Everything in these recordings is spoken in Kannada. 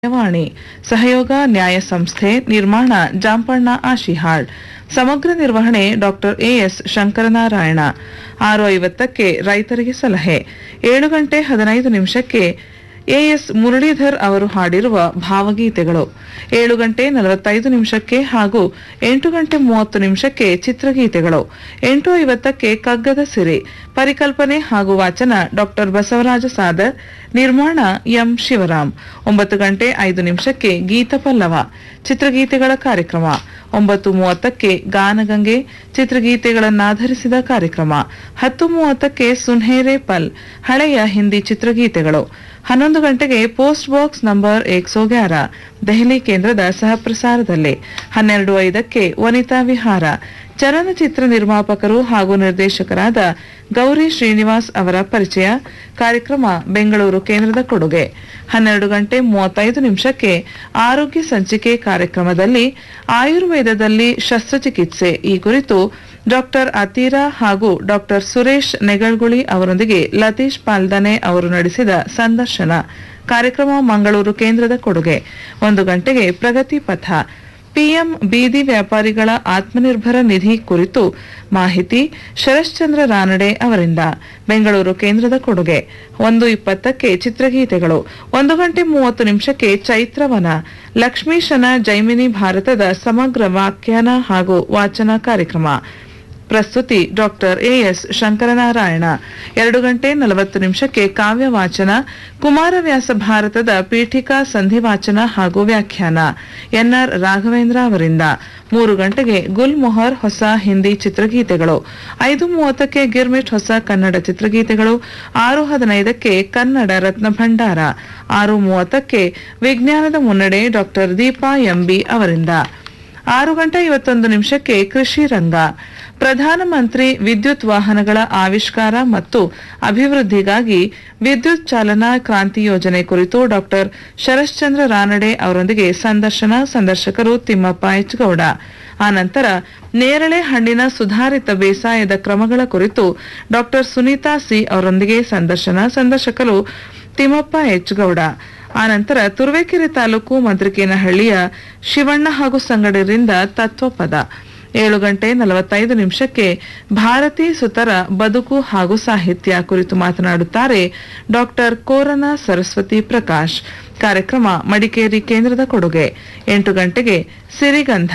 ವಾಣಿ ಸಹಯೋಗ ನ್ಯಾಯ ಸಂಸ್ಥೆ ನಿರ್ಮಾಣ ಜಾಂಪಣ್ಣ ಆಶಿಹಾಳ್ ಸಮಗ್ರ ನಿರ್ವಹಣೆ ಡಾಕ್ಟರ್ ಎಎಸ್ ಶಂಕರನಾರಾಯಣ ಆರು ಐವತ್ತಕ್ಕೆ ರೈತರಿಗೆ ಸಲಹೆ ಏಳು ಗಂಟೆ ಹದಿನೈದು ನಿಮಿಷಕ್ಕೆ ಎಎಸ್ ಮುರಳೀಧರ್ ಅವರು ಹಾಡಿರುವ ಭಾವಗೀತೆಗಳು ಏಳು ಗಂಟೆ ನಲವತ್ತೈದು ನಿಮಿಷಕ್ಕೆ ಹಾಗೂ ಎಂಟು ಗಂಟೆ ಮೂವತ್ತು ನಿಮಿಷಕ್ಕೆ ಚಿತ್ರಗೀತೆಗಳು ಎಂಟು ಐವತ್ತಕ್ಕೆ ಕಗ್ಗದ ಸಿರಿ ಪರಿಕಲ್ಪನೆ ಹಾಗೂ ವಾಚನ ಡಾಕ್ಟರ್ ಬಸವರಾಜ ಸಾದರ್ ನಿರ್ಮಾಣ ಎಂ ಶಿವರಾಮ್ ಒಂಬತ್ತು ಗಂಟೆ ಐದು ನಿಮಿಷಕ್ಕೆ ಗೀತ ಪಲ್ಲವ ಚಿತ್ರಗೀತೆಗಳ ಕಾರ್ಯಕ್ರಮ ಒಂಬತ್ತು ಮೂವತ್ತಕ್ಕೆ ಗಾನಗಂಗೆ ಚಿತ್ರಗೀತೆಗಳನ್ನಾಧರಿಸಿದ ಕಾರ್ಯಕ್ರಮ ಹತ್ತು ಮೂವತ್ತಕ್ಕೆ ಸುನ್ಹೇರೆ ಪಲ್ ಹಳೆಯ ಹಿಂದಿ ಚಿತ್ರಗೀತೆಗಳು ಹನ್ನೊಂದು ಗಂಟೆಗೆ ಪೋಸ್ಟ್ ಬಾಕ್ಸ್ ನಂಬರ್ ಏಕ್ಸೋ ಗ್ಯಾರ ದೆಹಲಿ ಕೇಂದ್ರದ ಸಹಪ್ರಸಾರದಲ್ಲಿ ಹನ್ನೆರಡು ಐದಕ್ಕೆ ವನಿತಾ ವಿಹಾರ ಚಲನಚಿತ್ರ ನಿರ್ಮಾಪಕರು ಹಾಗೂ ನಿರ್ದೇಶಕರಾದ ಗೌರಿ ಶ್ರೀನಿವಾಸ್ ಅವರ ಪರಿಚಯ ಕಾರ್ಯಕ್ರಮ ಬೆಂಗಳೂರು ಕೇಂದ್ರದ ಕೊಡುಗೆ ಹನ್ನೆರಡು ಗಂಟೆ ಮೂವತ್ತೈದು ನಿಮಿಷಕ್ಕೆ ಆರೋಗ್ಯ ಸಂಚಿಕೆ ಕಾರ್ಯಕ್ರಮದಲ್ಲಿ ಆಯುರ್ವೇದದಲ್ಲಿ ಶಸ್ತ್ರಚಿಕಿತ್ಸೆ ಈ ಕುರಿತು ಡಾಕ್ಟರ್ ಅತೀರಾ ಹಾಗೂ ಡಾಕ್ಟರ್ ಸುರೇಶ್ ನೆಗಳ್ಗುಳಿ ಅವರೊಂದಿಗೆ ಲತೀಶ್ ಪಾಲ್ದನೆ ಅವರು ನಡೆಸಿದ ಸಂದರ್ಶನ ಕಾರ್ಯಕ್ರಮ ಮಂಗಳೂರು ಕೇಂದ್ರದ ಕೊಡುಗೆ ಒಂದು ಗಂಟೆಗೆ ಪ್ರಗತಿ ಪಥ ಪಿಎಂ ಬೀದಿ ವ್ಯಾಪಾರಿಗಳ ಆತ್ಮನಿರ್ಭರ ನಿಧಿ ಕುರಿತು ಮಾಹಿತಿ ಶರಶ್ಚಂದ್ರ ರಾನಡೆ ಅವರಿಂದ ಬೆಂಗಳೂರು ಕೇಂದ್ರದ ಕೊಡುಗೆ ಒಂದು ಇಪ್ಪತ್ತಕ್ಕೆ ಚಿತ್ರಗೀತೆಗಳು ಒಂದು ಗಂಟೆ ಮೂವತ್ತು ನಿಮಿಷಕ್ಕೆ ಚೈತ್ರವನ ಲಕ್ಷ್ಮೀಶನ ಜೈಮಿನಿ ಭಾರತದ ಸಮಗ್ರ ವ್ಯಾಖ್ಯಾನ ಹಾಗೂ ವಾಚನ ಕಾರ್ಯಕ್ರಮ ಪ್ರಸ್ತುತಿ ಡಾಕ್ಟರ್ ಎಎಸ್ ಶಂಕರನಾರಾಯಣ ಎರಡು ಗಂಟೆ ನಲವತ್ತು ನಿಮಿಷಕ್ಕೆ ಕಾವ್ಯ ವಾಚನ ಕುಮಾರವ್ಯಾಸ ಭಾರತದ ಪೀಠಿಕಾ ಸಂಧಿ ವಾಚನ ಹಾಗೂ ವ್ಯಾಖ್ಯಾನ ಎನ್ಆರ್ ರಾಘವೇಂದ್ರ ಅವರಿಂದ ಮೂರು ಗಂಟೆಗೆ ಗುಲ್ ಮೊಹರ್ ಹೊಸ ಹಿಂದಿ ಚಿತ್ರಗೀತೆಗಳು ಐದು ಮೂವತ್ತಕ್ಕೆ ಗಿರ್ಮಿಟ್ ಹೊಸ ಕನ್ನಡ ಚಿತ್ರಗೀತೆಗಳು ಆರು ಹದಿನೈದಕ್ಕೆ ಕನ್ನಡ ರತ್ನ ಭಂಡಾರ ಆರು ಮೂವತ್ತಕ್ಕೆ ವಿಜ್ಞಾನದ ಮುನ್ನಡೆ ಡಾಕ್ಟರ್ ದೀಪಾ ಎಂಬಿ ಅವರಿಂದ ಆರು ಗಂಟೆ ಐವತ್ತೊಂದು ನಿಮಿಷಕ್ಕೆ ಕೃಷಿ ರಂಗ ಪ್ರಧಾನಮಂತ್ರಿ ವಿದ್ಯುತ್ ವಾಹನಗಳ ಆವಿಷ್ಕಾರ ಮತ್ತು ಅಭಿವೃದ್ಧಿಗಾಗಿ ವಿದ್ಯುತ್ ಚಾಲನಾ ಕ್ರಾಂತಿ ಯೋಜನೆ ಕುರಿತು ಡಾಕ್ಟರ್ ಶರಶ್ಚಂದ್ರ ರಾನಡೆ ಅವರೊಂದಿಗೆ ಸಂದರ್ಶನ ಸಂದರ್ಶಕರು ತಿಮ್ಮಪ್ಪ ಎಚ್ಗೌಡ ಆನಂತರ ನೇರಳೆ ಹಣ್ಣಿನ ಸುಧಾರಿತ ಬೇಸಾಯದ ಕ್ರಮಗಳ ಕುರಿತು ಡಾಕ್ಟರ್ ಸುನೀತಾ ಸಿ ಅವರೊಂದಿಗೆ ಸಂದರ್ಶನ ಸಂದರ್ಶಕರು ತಿಮ್ಮಪ್ಪ ಎಚ್ಗೌಡ ಆನಂತರ ತುರುವೇಕೆರೆ ತಾಲೂಕು ಮಂತ್ರಿಕೇನಹಳ್ಳಿಯ ಶಿವಣ್ಣ ಹಾಗೂ ಸಂಗಡರಿಂದ ತತ್ವಪದ ಏಳು ಗಂಟೆ ನಲವತ್ತೈದು ನಿಮಿಷಕ್ಕೆ ಭಾರತಿ ಸುತರ ಬದುಕು ಹಾಗೂ ಸಾಹಿತ್ಯ ಕುರಿತು ಮಾತನಾಡುತ್ತಾರೆ ಡಾಕ್ಟರ್ ಕೋರನ ಸರಸ್ವತಿ ಪ್ರಕಾಶ್ ಕಾರ್ಯಕ್ರಮ ಮಡಿಕೇರಿ ಕೇಂದ್ರದ ಕೊಡುಗೆ ಎಂಟು ಗಂಟೆಗೆ ಸಿರಿಗಂಧ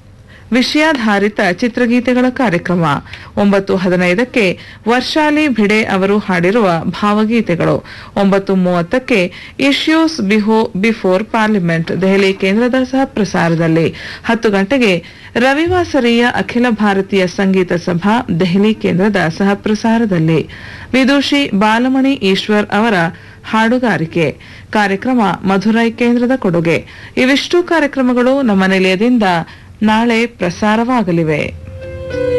ವಿಷಯಾಧಾರಿತ ಚಿತ್ರಗೀತೆಗಳ ಕಾರ್ಯಕ್ರಮ ಒಂಬತ್ತು ಹದಿನೈದಕ್ಕೆ ವರ್ಷಾಲಿ ಭಿಡೆ ಅವರು ಹಾಡಿರುವ ಭಾವಗೀತೆಗಳು ಒಂಬತ್ತು ಮೂವತ್ತಕ್ಕೆ ಇಶ್ಯೂಸ್ ಬಿಹೋ ಬಿಫೋರ್ ಪಾರ್ಲಿಮೆಂಟ್ ದೆಹಲಿ ಕೇಂದ್ರದ ಸಹ ಪ್ರಸಾರದಲ್ಲಿ ಹತ್ತು ಗಂಟೆಗೆ ರವಿವಾಸರಿಯ ಅಖಿಲ ಭಾರತೀಯ ಸಂಗೀತ ಸಭಾ ದೆಹಲಿ ಕೇಂದ್ರದ ಸಹ ಪ್ರಸಾರದಲ್ಲಿ ವಿದೂಷಿ ಬಾಲಮಣಿ ಈಶ್ವರ್ ಅವರ ಹಾಡುಗಾರಿಕೆ ಕಾರ್ಯಕ್ರಮ ಮಧುರೈ ಕೇಂದ್ರದ ಕೊಡುಗೆ ಇವಿಷ್ಟು ಕಾರ್ಯಕ್ರಮಗಳು ನಮ್ಮ ನಿಲಯದಿಂದ ನಾಳೆ ಪ್ರಸಾರವಾಗಲಿವೆ